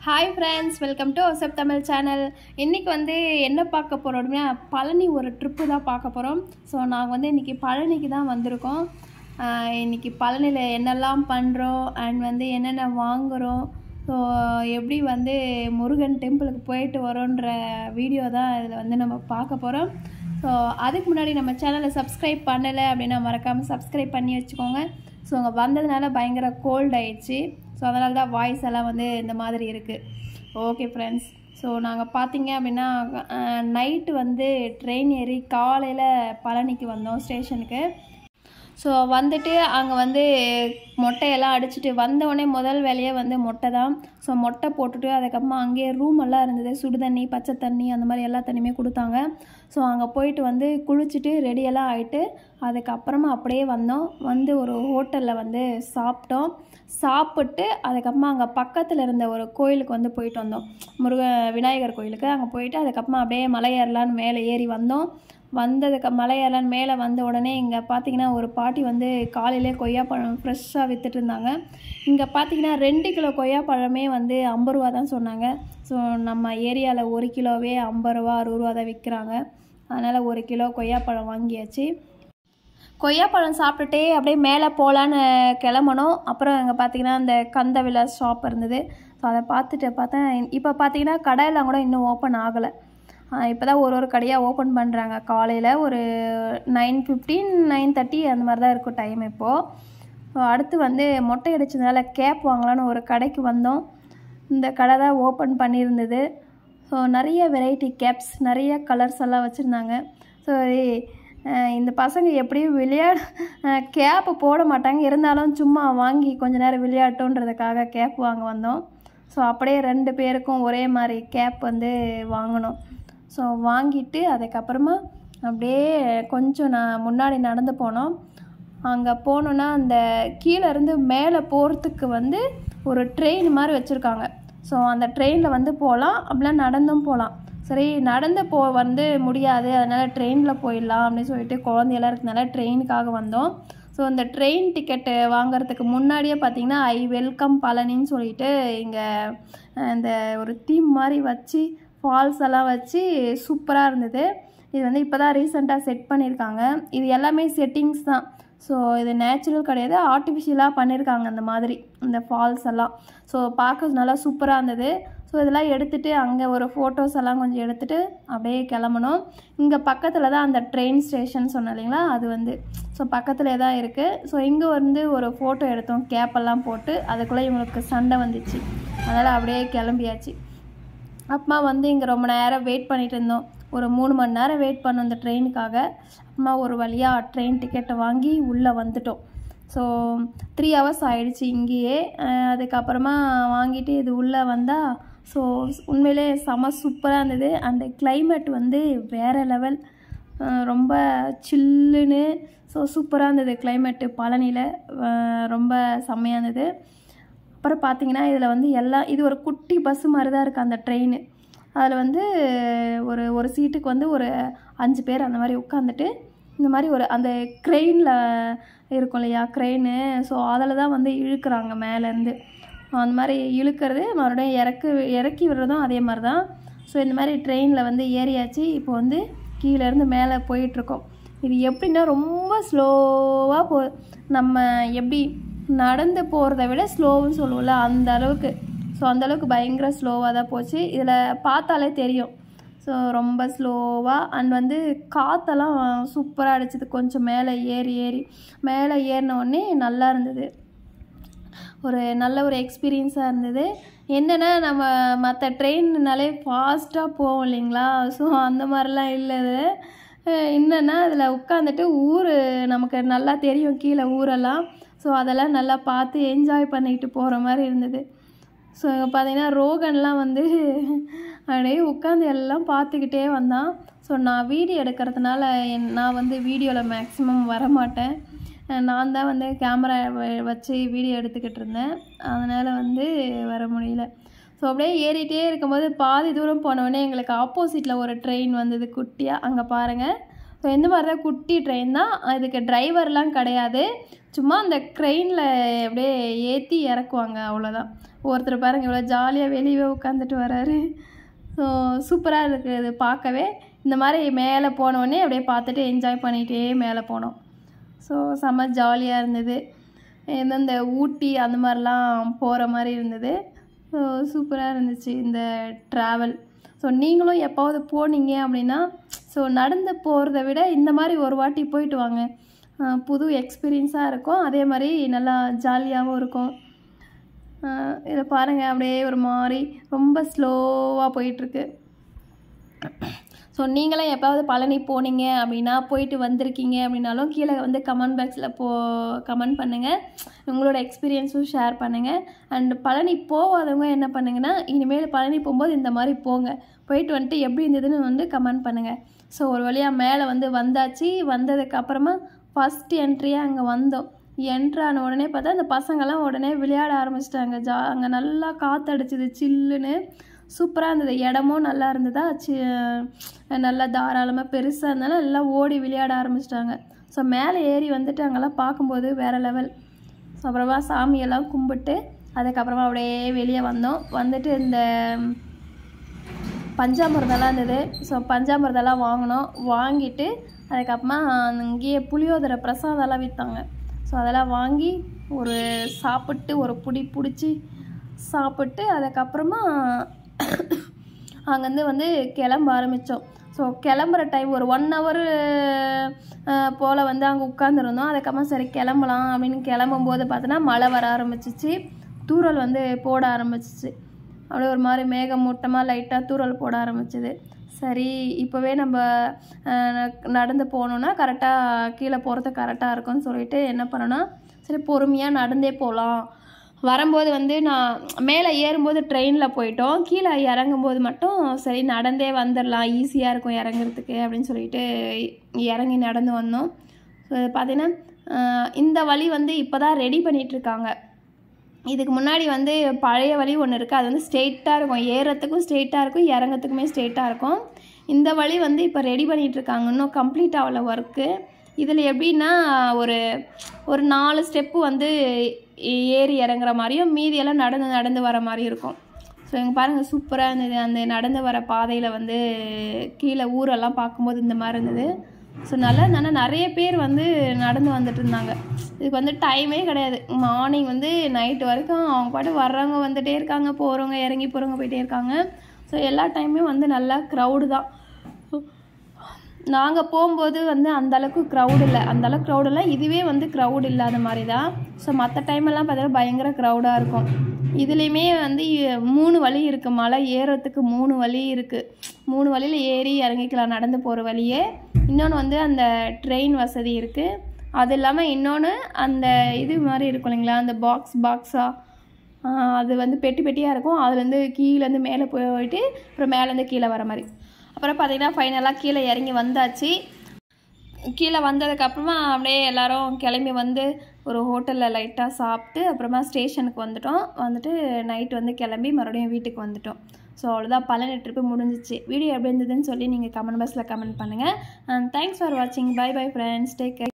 hi friends welcome to ஒசப் Tamil channel இன்றைக்கி வந்து என்ன பார்க்க போகிறோம் அப்படின்னா பழனி ஒரு ட்ரிப்பு தான் பார்க்க போகிறோம் ஸோ நாங்கள் வந்து இன்றைக்கி பழனிக்கு தான் வந்திருக்கோம் ஆஹ் இன்னைக்கு பழனியில் என்னெல்லாம் பண்ணுறோம் அண்ட் வந்து என்னென்ன வாங்குகிறோம் ஸோ எப்படி வந்து முருகன் டெம்பிளுக்கு போயிட்டு வரோன்ற வீடியோ தான் இதில் வந்து நம்ம பார்க்க போகிறோம் ஸோ அதுக்கு முன்னாடி நம்ம சேனலை சப்ஸ்கிரைப் பண்ணலை அப்படின்னா மறக்காமல் சப்ஸ்கிரைப் பண்ணி வச்சுக்கோங்க ஸோ அங்கே வந்ததுனால பயங்கர கோல்ட் ஆயிடுச்சு ஸோ அதனால தான் வாய்ஸ் எல்லாம் வந்து இந்த மாதிரி இருக்குது ஓகே ஃப்ரெண்ட்ஸ் ஸோ நாங்கள் பார்த்தீங்க அப்படின்னா நைட்டு வந்து ட்ரெயின் ஏறி காலையில் பழனிக்கு வந்தோம் ஸ்டேஷனுக்கு ஸோ வந்துட்டு அங்கே வந்து மொட்டையெல்லாம் அடிச்சுட்டு வந்தோடனே முதல் வேலையே வந்து மொட்டை தான் ஸோ மொட்டை போட்டுட்டு அதுக்கப்புறமா அங்கேயே ரூம் எல்லாம் இருந்தது சுடு தண்ணி பச்சை தண்ணி அந்த மாதிரி எல்லா தண்ணியுமே கொடுத்தாங்க ஸோ அங்கே போயிட்டு வந்து குளிச்சுட்டு ரெடியெல்லாம் ஆகிட்டு அதுக்கப்புறமா அப்படியே வந்தோம் வந்து ஒரு ஹோட்டலில் வந்து சாப்பிட்டோம் சாப்பிட்டு அதுக்கப்புறமா அங்கே பக்கத்தில் இருந்த ஒரு கோயிலுக்கு வந்து போயிட்டு வந்தோம் முருக விநாயகர் கோயிலுக்கு அங்கே போயிட்டு அதுக்கப்புறமா அப்படியே மலை ஏறலான்னு மேலே ஏறி வந்தோம் வந்ததுக்கு மலையெல்லாம் மேலே வந்த உடனே இங்கே பார்த்தீங்கன்னா ஒரு பாட்டி வந்து காலையிலே கொய்யாப்பழம் ஃப்ரெஷ்ஷாக விற்றுட்டு இருந்தாங்க இங்கே பார்த்தீங்கன்னா ரெண்டு கிலோ கொய்யாப்பழமே வந்து ஐம்பது ரூபா தான் சொன்னாங்க ஸோ நம்ம ஏரியாவில் ஒரு கிலோவே ஐம்பது ரூபா அறுபது ரூபா தான் விற்கிறாங்க அதனால் ஒரு கிலோ கொய்யாப்பழம் வாங்கியாச்சு கொய்யாப்பழம் சாப்பிட்டுட்டே அப்படியே மேலே போகலான்னு கிளம்பணும் அப்புறம் அங்கே பார்த்தீங்கன்னா இந்த கந்த விலாஸ் ஷாப் இருந்தது ஸோ அதை பார்த்துட்டு பார்த்தேன் இப்போ பார்த்தீங்கன்னா கடையெல்லாம் கூட இன்னும் ஓப்பன் ஆகலை இப்போ தான் ஒரு ஒரு கடையாக ஓப்பன் பண்ணுறாங்க காலையில் ஒரு நைன் ஃபிஃப்டீன் நைன் தேர்ட்டி அந்த மாதிரி தான் இருக்கும் டைம் இப்போது ஸோ அடுத்து வந்து மொட்டை அடிச்சதுனால கேப் வாங்கலான்னு ஒரு கடைக்கு வந்தோம் இந்த கடை தான் ஓப்பன் பண்ணியிருந்தது ஸோ நிறைய வெரைட்டி கேப்ஸ் நிறைய கலர்ஸ் எல்லாம் வச்சுருந்தாங்க ஸோ இந்த பசங்க எப்படியும் விளையாட கேப்பு போட மாட்டாங்க இருந்தாலும் சும்மா வாங்கி கொஞ்ச நேரம் விளையாட்டோன்றதுக்காக கேப் வாங்க வந்தோம் ஸோ அப்படியே ரெண்டு பேருக்கும் ஒரே மாதிரி கேப் வந்து வாங்கினோம் ஸோ வாங்கிட்டு அதுக்கப்புறமா அப்படியே கொஞ்சம் நான் முன்னாடி நடந்து போனோம் அங்கே போனோன்னா அந்த கீழே இருந்து மேலே போகிறதுக்கு வந்து ஒரு ட்ரெயின் மாதிரி வச்சுருக்காங்க ஸோ அந்த ட்ரெயினில் வந்து போகலாம் அப்படிலாம் நடந்தும் போகலாம் சரி நடந்து போ வந்து முடியாது அதனால் ட்ரெயினில் போயிடலாம் அப்படின்னு சொல்லிட்டு குழந்தையெல்லாம் இருக்கனால ட்ரெயினுக்காக வந்தோம் ஸோ இந்த ட்ரெயின் டிக்கெட்டு வாங்குறதுக்கு முன்னாடியே பார்த்தீங்கன்னா ஐ வெல்கம் பழனின்னு சொல்லிட்டு இங்கே இந்த ஒரு தீம் மாதிரி வச்சு ஃபால்ஸ் எல்லாம் வச்சு சூப்பராக இருந்தது இது வந்து இப்போ தான் ரீசெண்டாக செட் பண்ணியிருக்காங்க இது எல்லாமே செட்டிங்ஸ் தான் ஸோ இது நேச்சுரல் கிடையாது ஆர்டிஃபிஷியலாக பண்ணியிருக்காங்க அந்த மாதிரி இந்த ஃபால்ஸ் எல்லாம் ஸோ பார்க்க நல்லா சூப்பராக இருந்தது ஸோ இதெல்லாம் எடுத்துகிட்டு அங்கே ஒரு ஃபோட்டோஸ் எல்லாம் கொஞ்சம் எடுத்துகிட்டு அப்படியே கிளம்பணும் இங்கே பக்கத்தில் தான் அந்த ட்ரெயின் ஸ்டேஷன் சொன்னேன் இல்லைங்களா அது வந்து ஸோ பக்கத்தில் தான் இருக்குது ஸோ இங்கே வந்து ஒரு ஃபோட்டோ எடுத்தோம் கேப்பெல்லாம் போட்டு அதுக்குள்ளே இவங்களுக்கு சண்டை வந்துச்சு அதனால் அப்படியே கிளம்பியாச்சு அப்புறமா வந்து இங்கே ரொம்ப நேரம் வெயிட் பண்ணிட்டு இருந்தோம் ஒரு மூணு மணி நேரம் வெயிட் பண்ணோம் இந்த ட்ரெயினுக்காக அப்புறமா ஒரு வழியாக ட்ரெயின் டிக்கெட்டை வாங்கி உள்ளே வந்துட்டோம் ஸோ த்ரீ ஹவர்ஸ் ஆகிடுச்சு இங்கேயே அதுக்கப்புறமா வாங்கிட்டு இது உள்ளே வந்தால் ஸோ உண்மையிலே செம சூப்பராக இருந்தது அந்த கிளைமேட் வந்து வேறு லெவல் ரொம்ப சில்லுன்னு ஸோ சூப்பராக இருந்தது கிளைமேட்டு பழனியில் ரொம்ப செம்மையாக இருந்தது அப்புறம் பார்த்தீங்கன்னா இதில் வந்து எல்லாம் இது ஒரு குட்டி பஸ்ஸு மாதிரி தான் இருக்குது அந்த ட்ரெயின் அதில் வந்து ஒரு ஒரு சீட்டுக்கு வந்து ஒரு அஞ்சு பேர் அந்த மாதிரி உட்காந்துட்டு இந்த மாதிரி ஒரு அந்த க்ரெயினில் இருக்கும் இல்லையா க்ரெயின் ஸோ அதில் தான் வந்து இழுக்கிறாங்க மேலேருந்து அந்த மாதிரி இழுக்கிறது மறுபடியும் இறக்கு இறக்கி விடுறதும் அதே மாதிரி தான் ஸோ இந்த மாதிரி ட்ரெயினில் வந்து ஏறியாச்சு இப்போ வந்து கீழேருந்து மேலே போயிட்டுருக்கோம் இது எப்படின்னா ரொம்ப ஸ்லோவாக போ நம்ம எப்படி நடந்து போகிறத விட ஸ்லோவுன்னு சொல்லுவோம்ல அந்த அளவுக்கு ஸோ அந்தளவுக்கு பயங்கர ஸ்லோவாக தான் போச்சு இதில் பார்த்தாலே தெரியும் ஸோ ரொம்ப ஸ்லோவாக அண்ட் வந்து காற்றெல்லாம் சூப்பராக அடிச்சது கொஞ்சம் மேலே ஏறி ஏறி மேலே ஏறினோடனே நல்லா இருந்தது ஒரு நல்ல ஒரு எக்ஸ்பீரியன்ஸாக இருந்தது என்னென்னா நம்ம மற்ற ட்ரெயின்னாலே ஃபாஸ்ட்டாக போவோம் இல்லைங்களா ஸோ அந்த மாதிரிலாம் இல்லை என்னென்னா அதில் உட்காந்துட்டு ஊர் நமக்கு நல்லா தெரியும் கீழே ஊரெல்லாம் ஸோ அதெல்லாம் நல்லா பார்த்து என்ஜாய் பண்ணிக்கிட்டு போகிற மாதிரி இருந்தது ஸோ பார்த்தீங்கன்னா ரோகன்லாம் வந்து அப்படியே உட்காந்து எல்லாம் பார்த்துக்கிட்டே வந்தான் ஸோ நான் வீடியோ எடுக்கிறதுனால என் நான் வந்து வீடியோவில் மேக்ஸிமம் வரமாட்டேன் நான் தான் வந்து கேமரா வச்சு வீடியோ எடுத்துக்கிட்டு இருந்தேன் அதனால் வந்து வர முடியல ஸோ அப்படியே ஏறிட்டே இருக்கும்போது பாதி தூரம் போனோடனே எங்களுக்கு ஆப்போசிட்டில் ஒரு ட்ரெயின் வந்தது குட்டியாக அங்கே பாருங்கள் ஸோ இந்த மாதிரி தான் குட்டி ட்ரெயின் தான் இதுக்கு டிரைவர்லாம் கிடையாது சும்மா அந்த க்ரெயினில் அப்படியே ஏற்றி இறக்குவாங்க அவ்வளோதான் ஒருத்தர் பாருங்க இவ்வளோ ஜாலியாக வெளியே உட்காந்துட்டு வராரு ஸோ சூப்பராக இருக்குது இது பார்க்கவே இந்த மாதிரி மேலே போனோடனே அப்படியே பார்த்துட்டு என்ஜாய் பண்ணிகிட்டே மேலே போனோம் ஸோ செம்ம ஜாலியாக இருந்தது இந்த இந்த ஊட்டி அந்த மாதிரிலாம் போகிற மாதிரி இருந்தது ஸோ சூப்பராக இருந்துச்சு இந்த ட்ராவல் ஸோ நீங்களும் எப்போவது போனீங்க அப்படின்னா ஸோ நடந்து போகிறத விட இந்த மாதிரி ஒரு வாட்டி போயிட்டு வாங்க அஹ் புது எக்ஸ்பீரியன்ஸாக இருக்கும் அதே மாதிரி நல்லா ஜாலியாகவும் இருக்கும் இதை பாருங்கள் அப்படியே ஒரு மாதிரி ரொம்ப ஸ்லோவாக போயிட்டுருக்கு ஸோ நீங்களும் எப்போவது பழனி போனீங்க அப்படின்னா போயிட்டு வந்திருக்கீங்க அப்படின்னாலும் கீழே வந்து கமெண்ட் பாக்ஸில் போ கமெண்ட் பண்ணுங்கள் உங்களோட எக்ஸ்பீரியன்ஸும் ஷேர் பண்ணுங்கள் அண்ட் பழனி போகாதவங்க என்ன பண்ணுங்கன்னா இனிமேல் பழனி போகும்போது இந்த மாதிரி போங்க போயிட்டு வந்துட்டு எப்படி இருந்ததுன்னு வந்து கமெண்ட் பண்ணுங்கள் ஸோ ஒரு வழியாக மேலே வந்து வந்தாச்சு வந்ததுக்கு அப்புறமா ஃபஸ்ட் என்ட்ரியாக அங்கே வந்தோம் என்ட்ரான உடனே பார்த்தா அந்த பசங்கள்லாம் உடனே விளையாட ஆரம்பிச்சிட்டாங்க ஜா அங்கே நல்லா காற்றடிச்சிது சில்லுன்னு சூப்பராக இருந்தது இடமும் நல்லா இருந்ததா சி நல்லா தாராளமாக பெருசாக இருந்தாலும் எல்லாம் ஓடி விளையாட ஆரம்பிச்சிட்டாங்க ஸோ மேலே ஏறி வந்துட்டு அங்கெல்லாம் பார்க்கும்போது வேறு லெவல் ஸோ அப்புறமா சாமியெல்லாம் கும்பிட்டு அதுக்கப்புறமா அப்படியே வெளியே வந்தோம் வந்துட்டு இந்த பஞ்சாமிர்தம்லாம் இருந்தது ஸோ பஞ்சாமிர்தம்லாம் வாங்கினோம் வாங்கிட்டு அதுக்கப்புறமா இங்கேயே புளியோதரை பிரசாதம்லாம் விற்றாங்க ஸோ அதெல்லாம் வாங்கி ஒரு சாப்பிட்டு ஒரு புடி பிடிச்சி சாப்பிட்டு அதுக்கப்புறமா அங்கேருந்து வந்து கிளம்ப ஆரம்பித்தோம் ஸோ கிளம்புற டைம் ஒரு ஒன் ஹவர் போல் வந்து அங்கே உட்காந்துருந்தோம் அதுக்கப்புறமா சரி கிளம்பலாம் அப்படின்னு கிளம்பும்போது பார்த்தோன்னா மழை வர ஆரம்பிச்சிச்சு தூறல் வந்து போட ஆரம்பிச்சிச்சு அப்படியே ஒரு மாதிரி மேகமூட்டமாக லைட்டாக தூறல் போட ஆரம்பிச்சுது சரி இப்போவே நம்ம அஹ், நடந்து போகணுன்னா கரெக்டாக கீழே போகிறது கரெக்டாக இருக்கும்னு சொல்லிட்டு என்ன பண்ணோன்னா சரி பொறுமையாக நடந்தே போகலாம் வரும்போது வந்து நான் மேலே ஏறும்போது ட்ரெயினில் போயிட்டோம் கீழே இறங்கும்போது மட்டும் சரி நடந்தே வந்துடலாம் ஈஸியாக இருக்கும் இறங்குறதுக்கு அப்படின்னு சொல்லிட்டு இறங்கி நடந்து வந்தோம் ஸோ பார்த்தீங்கன்னா அஹ், இந்த வழி வந்து இப்போ தான் ரெடி பண்ணிகிட்ருக்காங்க இதுக்கு முன்னாடி வந்து பழைய வழி ஒன்று இருக்குது அது வந்து ஸ்ட்ரெயிட்டாக இருக்கும் ஏறத்துக்கும் ஸ்ட்ரெயிட்டாக இருக்கும் இறங்கத்துக்குமே ஸ்ட்ரெயிட்டாக இருக்கும் இந்த வழி வந்து இப்போ ரெடி பண்ணிகிட்டு இருக்காங்க இன்னும் கம்ப்ளீட் ஆகல ஒர்க்கு இதில் எப்படின்னா ஒரு ஒரு நாலு ஸ்டெப்பு வந்து ஏறி இறங்குற மாதிரியும் மீதியெல்லாம் நடந்து நடந்து வர மாதிரி இருக்கும் ஸோ இங்கே பாருங்கள் சூப்பராக இருந்தது அந்த நடந்து வர பாதையில் வந்து கீழே ஊரெல்லாம் பார்க்கும்போது இந்த மாதிரி இருந்தது ஸோ நல்லா நல்லா நிறைய பேர் வந்து நடந்து வந்துட்டு இருந்தாங்க இதுக்கு வந்து டைமே கிடையாது மார்னிங் வந்து நைட்டு வரைக்கும் அவங்க பாட்டு வர்றவங்க வந்துட்டே இருக்காங்க போகிறவங்க இறங்கி போகிறவங்க போயிட்டே இருக்காங்க ஸோ எல்லா டைமே வந்து நல்லா க்ரௌடு தான் நாங்கள் போகும்போது வந்து அந்த அளவுக்கு க்ரௌட் இல்லை அந்த அளவுக்கு க்ரௌட் இல்லை இதுவே வந்து க்ரௌட் இல்லாத மாதிரி தான் ஸோ மற்ற டைமெல்லாம் பார்த்தீங்கன்னா பயங்கர க்ரௌடாக இருக்கும் இதுலேயுமே வந்து மூணு வழி இருக்குது மலை ஏறுறதுக்கு மூணு வழி இருக்குது மூணு வழியில் ஏறி இறங்கிக்கலாம் நடந்து போகிற வழியே இன்னொன்று வந்து அந்த ட்ரெயின் வசதி இருக்குது அது இல்லாமல் இன்னொன்று அந்த இது மாதிரி இருக்கும் இல்லைங்களா அந்த பாக்ஸ் பாக்ஸாக அது வந்து பெட்டி பெட்டியாக இருக்கும் அதுலேருந்து கீழேருந்து மேலே போயிட்டு அப்புறம் மேலேருந்து கீழே வர மாதிரி அப்புறம் பார்த்தீங்கன்னா ஃபைனலாக கீழே இறங்கி வந்தாச்சு கீழே வந்ததுக்கப்புறமா அப்படியே எல்லாரும் கிளம்பி வந்து ஒரு ஹோட்டலில் லைட்டாக சாப்பிட்டு அப்புறமா ஸ்டேஷனுக்கு வந்துட்டோம் வந்துட்டு நைட் வந்து கிளம்பி மறுபடியும் வீட்டுக்கு வந்துட்டோம் ஸோ அவ்வளோதான் பழனி ட்ரிப்பு முடிஞ்சிச்சு வீடியோ எப்படி இருந்ததுன்னு சொல்லி நீங்கள் கமெண்ட் பாக்ஸில் கமெண்ட் பண்ணுங்கள் அண்ட் தேங்க்ஸ் ஃபார் வாட்சிங் bye bye friends take care